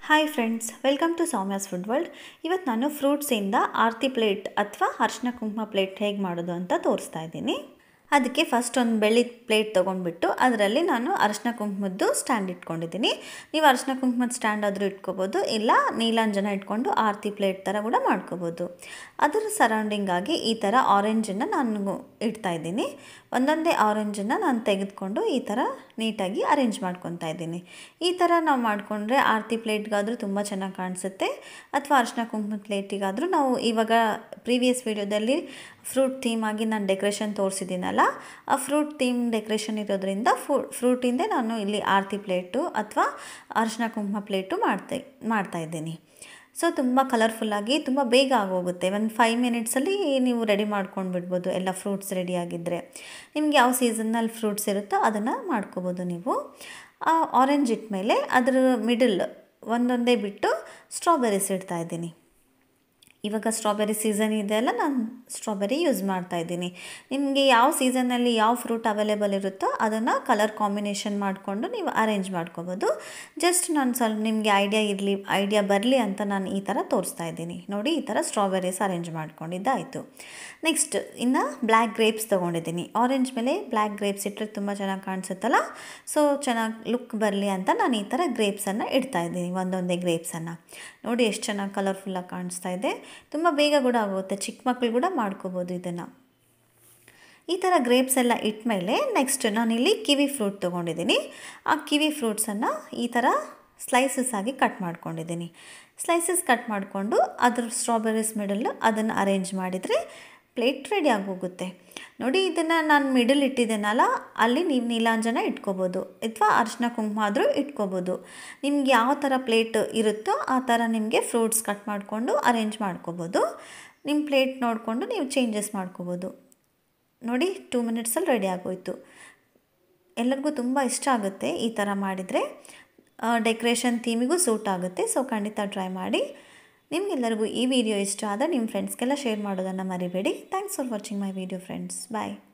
hi friends welcome to Soumya's food world ಇವತ್ತು ನಾನು ಫ್ರೂಟ್ಸಿಂದ ಆರತಿ plate ಅಥವಾ ಅರ್ಶಿನ ಕುಂಕುಮ ಪ್ಲೇಟ್ ಹೇಗೆ ಮಾಡೋದು ಅಂತ ತೋರಿಸ್ತಾ ಇದ್ದೀನಿ ಅದಕ್ಕೆ ಫಸ್ಟ್ ಒಂದು ಬೆಳ್ಳಿ ಪ್ಲೇಟ್ ತೊಗೊಂಡ್ಬಿಟ್ಟು ಅದರಲ್ಲಿ ನಾನು ಅರಶಿನ ಕುಂಕುಮದ್ದು ಸ್ಟ್ಯಾಂಡ್ ಇಟ್ಕೊಂಡಿದ್ದೀನಿ ನೀವು ಅರಶಿನ ಕುಂಕುಮದ ಸ್ಟ್ಯಾಂಡ್ ಆದರೂ ಇಟ್ಕೋಬೋದು ಇಲ್ಲ ನೀಲಾಂಜನ ಇಟ್ಕೊಂಡು ಆರತಿ ಪ್ಲೇಟ್ ಥರ ಕೂಡ ಮಾಡ್ಕೋಬೋದು ಅದರ ಸರೌಂಡಿಂಗ್ ಆಗಿ ಈ ಥರ ಆರೆಂಜನ್ನು ನಾನು ಇಡ್ತಾ ಇದ್ದೀನಿ ಒಂದೊಂದೇ ಆರೆಂಜನ್ನು ನಾನು ತೆಗೆದುಕೊಂಡು ಈ ಥರ ನೀಟಾಗಿ ಅರೇಂಜ್ ಮಾಡ್ಕೊತಾ ಇದ್ದೀನಿ ಈ ಥರ ನಾವು ಮಾಡಿಕೊಂಡ್ರೆ ಆರತಿ ಪ್ಲೇಟ್ಗಾದರೂ ತುಂಬ ಚೆನ್ನಾಗಿ ಕಾಣಿಸುತ್ತೆ ಅಥವಾ ಅರ್ಶಿನ ಕುಂಕುಮದ ಪ್ಲೇಟಿಗಾದರೂ ನಾವು ಇವಾಗ ಪ್ರೀವಿಯಸ್ ವೀಡಿಯೋದಲ್ಲಿ ಫ್ರೂಟ್ ಥೀಮ್ ಆಗಿ ನಾನು ಡೆಕೋರೇಷನ್ ತೋರಿಸಿದ್ದೀನಲ್ಲ ಆ ಫ್ರೂಟ್ ಥೀಮ್ ಡೆಕೋರೇಷನ್ ಇರೋದ್ರಿಂದ ಫು ಫ್ರೂಟಿಂದೇ ನಾನು ಇಲ್ಲಿ ಆರತಿ ಪ್ಲೇಟು ಅಥವಾ ಅರಿಶಿನ ಕುಂಕುಮ ಪ್ಲೇಟು ಮಾಡ್ತಾ ಮಾಡ್ತಾ ಇದ್ದೀನಿ ಸೊ ತುಂಬ ಕಲರ್ಫುಲ್ಲಾಗಿ ತುಂಬ ಬೇಗ ಆಗೋಗುತ್ತೆ ಒಂದು ಫೈವ್ ಮಿನಿಟ್ಸಲ್ಲಿ ನೀವು ರೆಡಿ ಮಾಡ್ಕೊಂಡು ಬಿಡ್ಬೋದು ಎಲ್ಲ ಫ್ರೂಟ್ಸ್ ರೆಡಿಯಾಗಿದ್ದರೆ ನಿಮ್ಗೆ ಯಾವ ಸೀಸನ್ನಲ್ಲಿ ಫ್ರೂಟ್ಸ್ ಇರುತ್ತೋ ಅದನ್ನು ಮಾಡ್ಕೋಬೋದು ನೀವು ಆರೆಂಜ್ ಇಟ್ಮೇಲೆ ಅದರ ಮಿಡಲ್ ಒಂದೊಂದೇ ಬಿಟ್ಟು ಸ್ಟ್ರಾಬೆರೀಸ್ ಇಡ್ತಾ ಇದ್ದೀನಿ ಇವಾಗ ಸ್ಟ್ರಾಬೆರಿ ಸೀಸನ್ ಇದೆಯಲ್ಲ ನಾನು ಸ್ಟ್ರಾಬೆರಿ ಯೂಸ್ ಮಾಡ್ತಾ ಇದ್ದೀನಿ ನಿಮಗೆ ಯಾವ ಸೀಸನ್ನಲ್ಲಿ ಯಾವ ಫ್ರೂಟ್ ಅವೈಲೇಬಲ್ ಇರುತ್ತೋ ಅದನ್ನು ಕಲರ್ ಕಾಂಬಿನೇಷನ್ ಮಾಡಿಕೊಂಡು ನೀವು ಅರೇಂಜ್ ಮಾಡ್ಕೋಬೋದು ಜಸ್ಟ್ ನಾನು ಸ್ವಲ್ಪ ನಿಮಗೆ ಐಡಿಯಾ ಇರಲಿ ಐಡಿಯಾ ಬರಲಿ ಅಂತ ನಾನು ಈ ಥರ ತೋರಿಸ್ತಾ ಇದ್ದೀನಿ ನೋಡಿ ಈ ಥರ ಸ್ಟ್ರಾಬೆರೀಸ್ ಅರೇಂಜ್ ಮಾಡ್ಕೊಂಡಿದ್ದಾಯಿತು ನೆಕ್ಸ್ಟ್ ಇನ್ನು ಬ್ಲ್ಯಾಕ್ ಗ್ರೇಪ್ಸ್ ತೊಗೊಂಡಿದ್ದೀನಿ ಆರೆಂಜ್ ಮೇಲೆ ಬ್ಲ್ಯಾಕ್ ಗ್ರೇಪ್ಸ್ ಇಟ್ಟರೆ ತುಂಬ ಚೆನ್ನಾಗಿ ಕಾಣಿಸುತ್ತಲ್ಲ ಸೊ ಚೆನ್ನಾಗಿ ಲುಕ್ ಬರಲಿ ಅಂತ ನಾನು ಈ ಥರ ಗ್ರೇಪ್ಸನ್ನು ಇಡ್ತಾ ಇದ್ದೀನಿ ಒಂದೊಂದೇ ಗ್ರೇಪ್ಸನ್ನು ನೋಡಿ ಎಷ್ಟು ಚೆನ್ನಾಗಿ ಕಲರ್ಫುಲ್ಲಾಗಿ ಕಾಣಿಸ್ತಾ ಇದೆ ತುಂಬ ಬೇಗ ಕೂಡ ಆಗುತ್ತೆ ಚಿಕ್ಕ ಮಕ್ಕಳು ಕೂಡ ಮಾಡ್ಕೋಬೋದು ಇದನ್ನು ಈ ಥರ ಗ್ರೇಪ್ಸ್ ಎಲ್ಲ ಇಟ್ಮೇಲೆ ನೆಕ್ಸ್ಟ್ ನಾನಿಲ್ಲಿ ಕಿವಿ ಫ್ರೂಟ್ ತೊಗೊಂಡಿದ್ದೀನಿ ಆ ಕಿವಿ ಫ್ರೂಟ್ಸನ್ನು ಈ ಥರ ಸ್ಲೈಸಸ್ ಆಗಿ ಕಟ್ ಮಾಡ್ಕೊಂಡಿದ್ದೀನಿ ಸ್ಲೈಸಸ್ ಕಟ್ ಮಾಡಿಕೊಂಡು ಅದ್ರ ಸ್ಟ್ರಾಬೆರೀಸ್ ಮಿಡಲ್ ಅದನ್ನು ಅರೇಂಜ್ ಮಾಡಿದರೆ ಪ್ಲೇಟ್ ರೆಡಿ ಆಗೋಗುತ್ತೆ ನೋಡಿ ಇದನ್ನು ನಾನು ಮಿಡಲ್ ಇಟ್ಟಿದ್ದೇನಲ್ಲ ಅಲ್ಲಿ ನೀವು ನೀಲಾಂಜನ ಇಟ್ಕೋಬೋದು ಅಥವಾ ಅರಿಶಿನ ಕುಂಕುಮ ಆದರೂ ಇಟ್ಕೋಬೋದು ನಿಮ್ಗೆ ಯಾವ ಥರ ಪ್ಲೇಟ್ ಇರುತ್ತೋ ಆ ಥರ ನಿಮಗೆ ಫ್ರೂಟ್ಸ್ ಕಟ್ ಮಾಡಿಕೊಂಡು ಅರೇಂಜ್ ಮಾಡ್ಕೋಬೋದು ನಿಮ್ಮ ಪ್ಲೇಟ್ ನೋಡಿಕೊಂಡು ನೀವು ಚೇಂಜಸ್ ಮಾಡ್ಕೋಬೋದು ನೋಡಿ ಟೂ ಮಿನಿಟ್ಸಲ್ಲಿ ರೆಡಿ ಆಗೋಯ್ತು ಎಲ್ಲರಿಗೂ ತುಂಬ ಇಷ್ಟ ಆಗುತ್ತೆ ಈ ಥರ ಮಾಡಿದರೆ ಡೆಕೋರೇಷನ್ ಥೀಮಿಗೂ ಸೂಟ್ ಆಗುತ್ತೆ ಸೊ ಖಂಡಿತ ಟ್ರೈ ಮಾಡಿ ನಿಮಗೆಲ್ಲರಿಗೂ ಈ ವಿಡಿಯೋ ಇಷ್ಟ ಆದರೆ ನಿಮ್ಮ ಫ್ರೆಂಡ್ಸ್ಗೆಲ್ಲ ಶೇರ್ ಮಾಡೋದನ್ನು ಮರಿಬೇಡಿ thanks for watching my video friends bye